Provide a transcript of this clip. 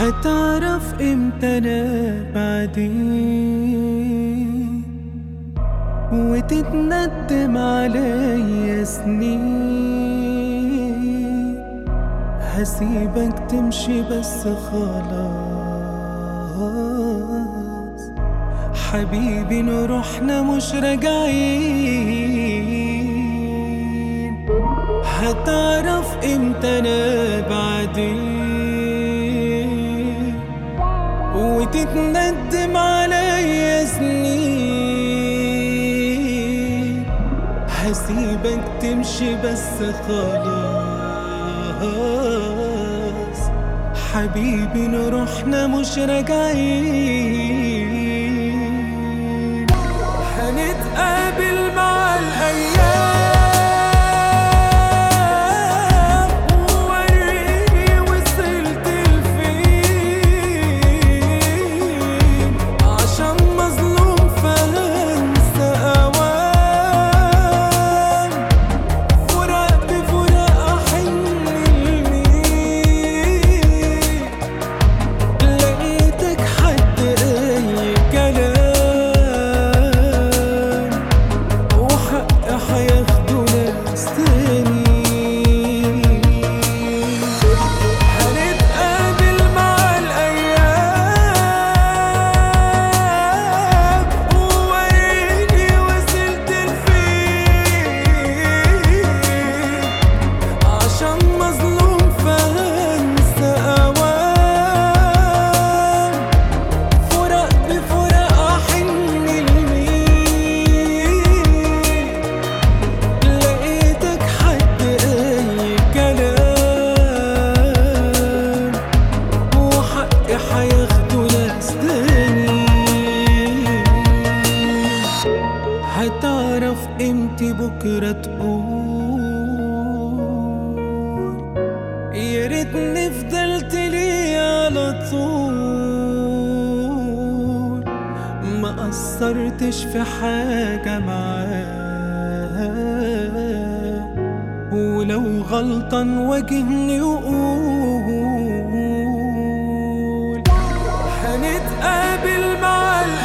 حتعرف امتى انا بعدين وتتندم عليا سنين هسيبك تمشي بس خلاص حبيبي نروحنا مش راجعين هتعرف امتى انا بعدين وتتندم عليا سنين هسيبك تمشي بس خلاص حبيبي نروحنا مش راجعين هنتقابل مع الأيام ووريني وصلت لفين عشان مظلوم فهنسى أوام فراق بفراق أحن لمين لقيتك حد أي كلام وحق هياخده ناس تاني هنتقابل مع الأيام ووريني وصلت لفين عشان مظلوم فهنسى أوام فراق بفراق أحن لمين لقيتك حد أي كلام وحقي هياخده ناس تاني هتعرف امتى بكرة تقول يا ريتني فضلت لي على طول ما قصرتش في حاجة معاه ولو غلطان واجهني وقول هنتقابل مع الأيام